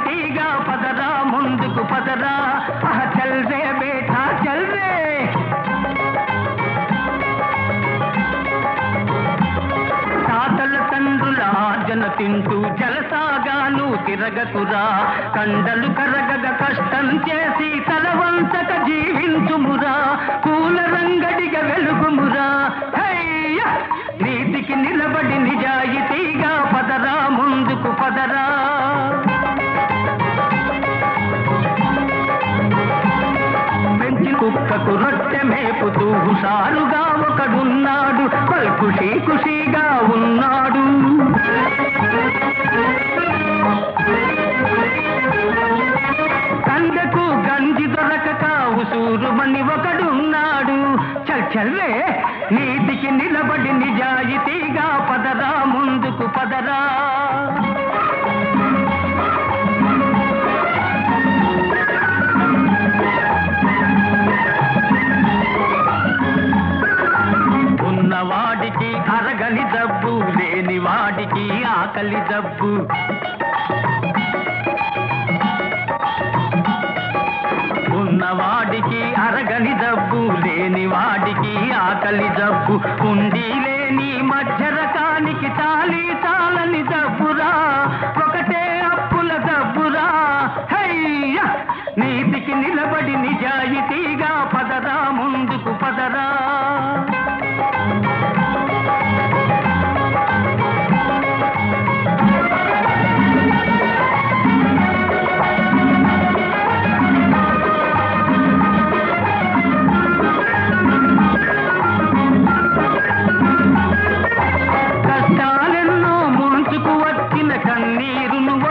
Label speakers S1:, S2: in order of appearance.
S1: నిజాయితీగా పదరా ముందుకు పదరా ఆహ చల్ రే బేటా చల్ రే తాతల తండ్రుల ఆర్జన తింటూ జలసాగాను తిరగకురా కండలు కరగగ కష్టం చేసి తలవంచక జీవించుమురా పూల రంగడిగ వెలుగుమురా హయ్య! నీతికి నిలబడి నిజాయితీగా పదరా ముందుకు పదరా పెంచి కుక్కకు రొట్టె మేపుతూ హుషారుగా ఒకడున్నాడు పల్ ఖుషీ ఖుషీగా ఉన్నాడు కందకు గంజి దొరకక ఉసూరుమని ఒకడున్నాడు చల్ చల్వే నీతికి నిలబడి నిజాయితీగా పదరా ముందుకు పదరా ఉన్నవాడికి అరగని డబ్బు లేని వాడికి ఆకలి డబ్బు ఉన్నవాడికి అరగని డబ్బు లేని వాడికి ఆకలి డబ్బు ఉండి లేని మధ్య రకానికి తాలి తాలని డబ్బురా ఒకటే అప్పుల డబ్బురా హయ్య నీతికి నిలబడి నిజాయితీగా పదరా ముందుకు పదరా కష్టాలెన్నో ముంచుకు వచ్చిన కన్నీరును